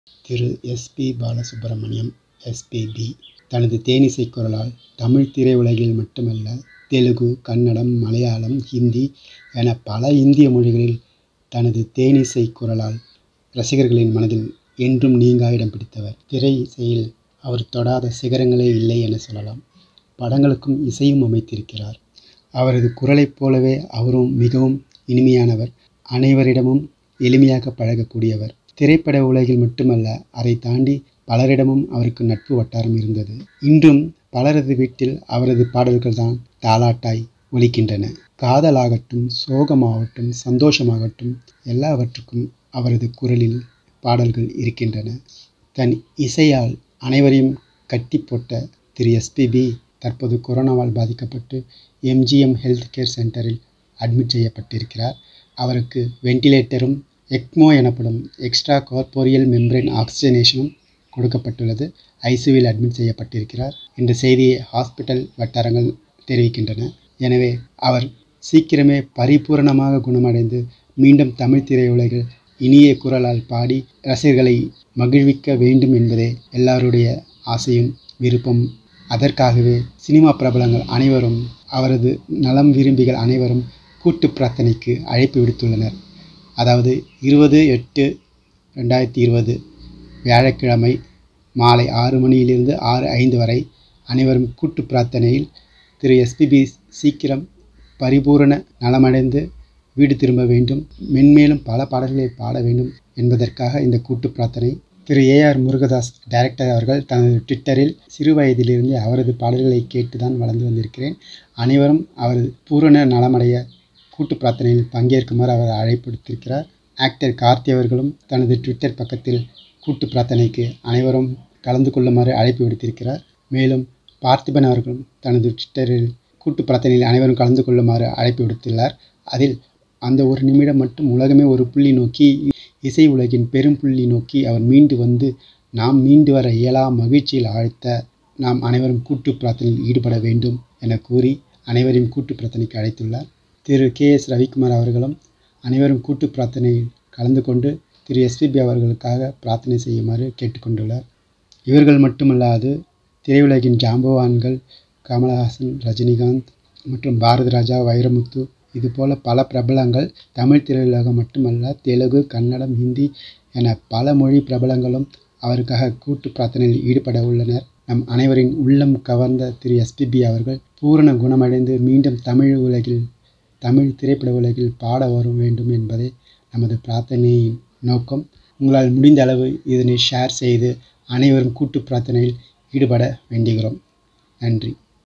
திரு S P Balasubrahmanyam SPB தனது தேனிசை குரலால் தமிழ் திரையுலகில் மட்டுமல்ல தெலுங்கு கன்னடம் மலையாளம் ஹிந்தி என பல இந்திய மொழிகளில் தனது தேனிசை குரலால் ரசிகர்களின் மனதில் என்றும் நீங்கா இடம் பிடித்தவர் திரை இசையில் அவர் தொடாத சிகரங்களே இல்லை என சொல்லலாம் படங்களுக்கும் இசையும் அமைத்திருக்கிறார் அவரது குரலைப் போலவே அவரும் மிகவும் இனிமையானவர் அனைவரிடமும் எளிமையாக பழகக்கூடியவர் திரைப்பட உலகில் மட்டுமல்ல அதை தாண்டி பலரிடமும் அவருக்கு நட்பு வட்டாரம் இருந்தது இன்றும் பலரது வீட்டில் அவரது பாடல்கள் தான் தாலாட்டாய் ஒலிக்கின்றன காதலாகட்டும் சோகமாகட்டும் சந்தோஷமாகட்டும் எல்லாவற்றுக்கும் அவரது குரலில் பாடல்கள் இருக்கின்றன தன் இசையால் அனைவரையும் கட்டி போட்ட திரு எஸ்பிபி தற்போது கொரோனாவால் பாதிக்கப்பட்டு எம்ஜிஎம் ஹெல்த் கேர் சென்டரில் அட்மிட் செய்யப்பட்டிருக்கிறார் அவருக்கு வெண்டிலேட்டரும் எக்மோ எனப்படும் எக்ஸ்ட்ரா கார்போரியல் மெம்பரேன் ஆக்சிஜனேஷனும் கொடுக்கப்பட்டுள்ளது ஐசியூவில் அட்மிட் செய்யப்பட்டிருக்கிறார் என்ற செய்தியை ஹாஸ்பிட்டல் வட்டாரங்கள் தெரிவிக்கின்றன எனவே அவர் சீக்கிரமே பரிபூரணமாக குணமடைந்து மீண்டும் தமிழ் திரையுலகில் இனிய குரலால் பாடி ரசிகர்களை மகிழ்விக்க வேண்டும் என்பதே எல்லாருடைய ஆசையும் விருப்பம் அதற்காகவே சினிமா பிரபலங்கள் அனைவரும் அவரது நலம் விரும்பிகள் அனைவரும் கூட்டு பிரார்த்தனைக்கு அழைப்பு விடுத்துள்ளனர் அதாவது இருபது எட்டு ரெண்டாயிரத்தி இருபது வியாழக்கிழமை மாலை ஆறு மணியிலிருந்து ஆறு ஐந்து வரை அனைவரும் கூட்டு பிரார்த்தனையில் திரு எஸ்பிபி சீக்கிரம் பரிபூரண நலமடைந்து வீடு திரும்ப வேண்டும் மென்மேலும் பல பாடல்களை பாட வேண்டும் என்பதற்காக இந்த கூட்டு பிரார்த்தனை திரு ஏஆர் முருகதாஸ் டைரக்டர் அவர்கள் தனது ட்விட்டரில் சிறு வயதிலிருந்து அவரது பாடல்களை கேட்டு தான் வளர்ந்து வந்திருக்கிறேன் அனைவரும் அவரது பூரண நலமடைய கூட்டு பிரார்த்தனையில் பங்கேற்குமாறு அவர் அழைப்படுத்தியிருக்கிறார் ஆக்டர் கார்த்தி அவர்களும் தனது ட்விட்டர் பக்கத்தில் கூட்டு பிரார்த்தனைக்கு அனைவரும் கலந்து கொள்ளுமாறு அழைப்பு விடுத்திருக்கிறார் மேலும் பார்த்திபன் அவர்களும் தனது ட்விட்டரில் கூட்டு பிரார்த்தனையில் அனைவரும் கலந்து கொள்ளுமாறு அழைப்பு விடுத்துள்ளார் அதில் அந்த ஒரு நிமிடம் மட்டும் உலகமே ஒரு புள்ளி நோக்கி இசை உலகின் பெரும் புள்ளி நோக்கி அவர் மீண்டு வந்து நாம் மீண்டு வர இயலா மகிழ்ச்சியில் ஆழ்த்த நாம் அனைவரும் கூட்டு பிரார்த்தனையில் ஈடுபட வேண்டும் என கூறி அனைவரையும் கூட்டு பிரார்த்தனைக்கு அழைத்துள்ளார் திரு கே எஸ் ரவிக்குமார் அவர்களும் அனைவரும் கூட்டு பிரார்த்தனையில் கலந்து கொண்டு திரு எஸ்பிபி அவர்களுக்காக பிரார்த்தனை செய்யுமாறு கேட்டுக்கொண்டுள்ளார் இவர்கள் மட்டுமல்லாது திரையுலகின் ஜாம்பவான்கள் கமலஹாசன் ரஜினிகாந்த் மற்றும் பாரத ராஜா வைரமுத்து இதுபோல பல பிரபலங்கள் தமிழ் திரையுலகம் மட்டுமல்ல தெலுங்கு கன்னடம் ஹிந்தி என பல மொழி பிரபலங்களும் அவருக்காக கூட்டு பிரார்த்தனையில் ஈடுபட உள்ளனர் நம் அனைவரின் உள்ளம் கவர்ந்த திரு எஸ்பிபி அவர்கள் பூரண குணமடைந்து மீண்டும் தமிழ் உலகில் தமிழ் திரைப்பட உலகில் பாட வர வேண்டும் என்பதே நமது பிரார்த்தனையின் நோக்கம் உங்களால் முடிந்த அளவு இதனை ஷேர் செய்து அனைவரும் கூட்டு பிரார்த்தனையில் ஈடுபட வேண்டுகிறோம் நன்றி